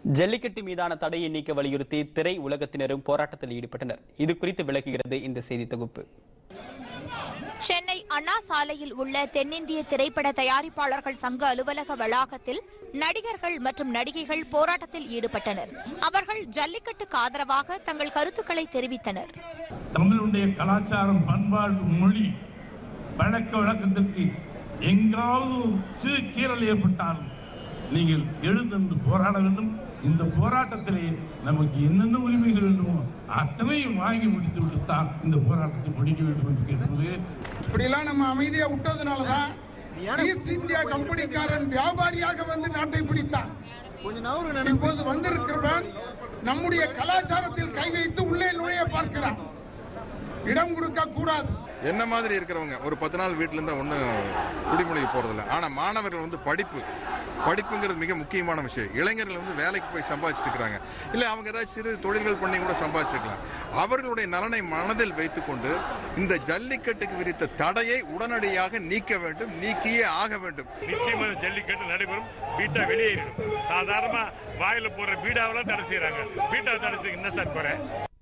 ஜல்லிக்கட்டு மீதான தடையை நீக்க வலியுறுத்தி திரை உலகத்தினரும் போராட்டத்தில் ஈடுபட்டனர் இது குறித்து விளக்குகிறது இந்த செய்தி தொகுப்பு சென்னை அண்ணா சாலையில் உள்ள தென்னிந்திய திரைப்பட தயாரிப்பாளர்கள் சங்க அலுவலக வளாகத்தில் நடிகர்கள் மற்றும் நடிகைகள் போராட்டத்தில் ஈடுபட்டனர் அவர்கள் ஜல்லிக்கட்டுக்கு ஆதரவாக தங்கள் கருத்துக்களை தெரிவித்தனர் தமிழுடைய கலாச்சாரம் பண்பாடு மொழி பழக்க வழக்கத்திற்கு எங்காவது ஒரு சிறு கீறல் ஏற்பட்டாலும் நீங்கள் எழுந்து போராட வேண்டும் இந்த போராட்டத்திலே நமக்கு என்னென்ன உரிமைகள் வேண்டுமோ அத்தனையும் வாங்கி முடித்து விட்டு தான் இந்த போராட்டத்தை முடிக்க வேண்டும் என்று கேட்பது இப்படிலாம் நம்ம அமைதியா விட்டதுனால தான் ஈஸ்ட் இந்தியா கம்பெனிக்காரன் வியாபாரியாக வந்து நாட்டை பிடித்தான் இப்போது வந்திருக்கிறவன் நம்முடைய கலாச்சாரத்தில் கை வைத்து உள்ளே நுழைய பார்க்கிறான் இடம் கொடுக்க கூடாது என்ன மாதிரி இருக்கிறவங்க ஒரு பத்து நாள் வீட்டில் இருந்தால் ஒன்றும் குடிமொழிக்கு போகிறதில்ல ஆனால் மாணவர்கள் வந்து படிப்பு படிப்புங்கிறது மிக முக்கியமான விஷயம் இளைஞர்கள் வந்து வேலைக்கு போய் சம்பாதிச்சுட்டு இருக்கிறாங்க இல்லை அவங்க ஏதாச்சும் சிறு தொழில்கள் பண்ணி கூட சம்பாதிச்சிருக்கலாம் அவர்களுடைய நலனை மனதில் வைத்துக்கொண்டு இந்த ஜல்லிக்கட்டுக்கு விரித்த தடையை உடனடியாக நீக்க வேண்டும் நீக்கியே ஆக வேண்டும் நிச்சயமா இந்த ஜல்லிக்கட்டு நடைபெறும் பீட்டா வெளியேறிடும் சாதாரணமா வாயில போடுற பீடாவெல்லாம் தடை செய்யறாங்க பீட்டா தடை செய்ய என்ன சார் குறை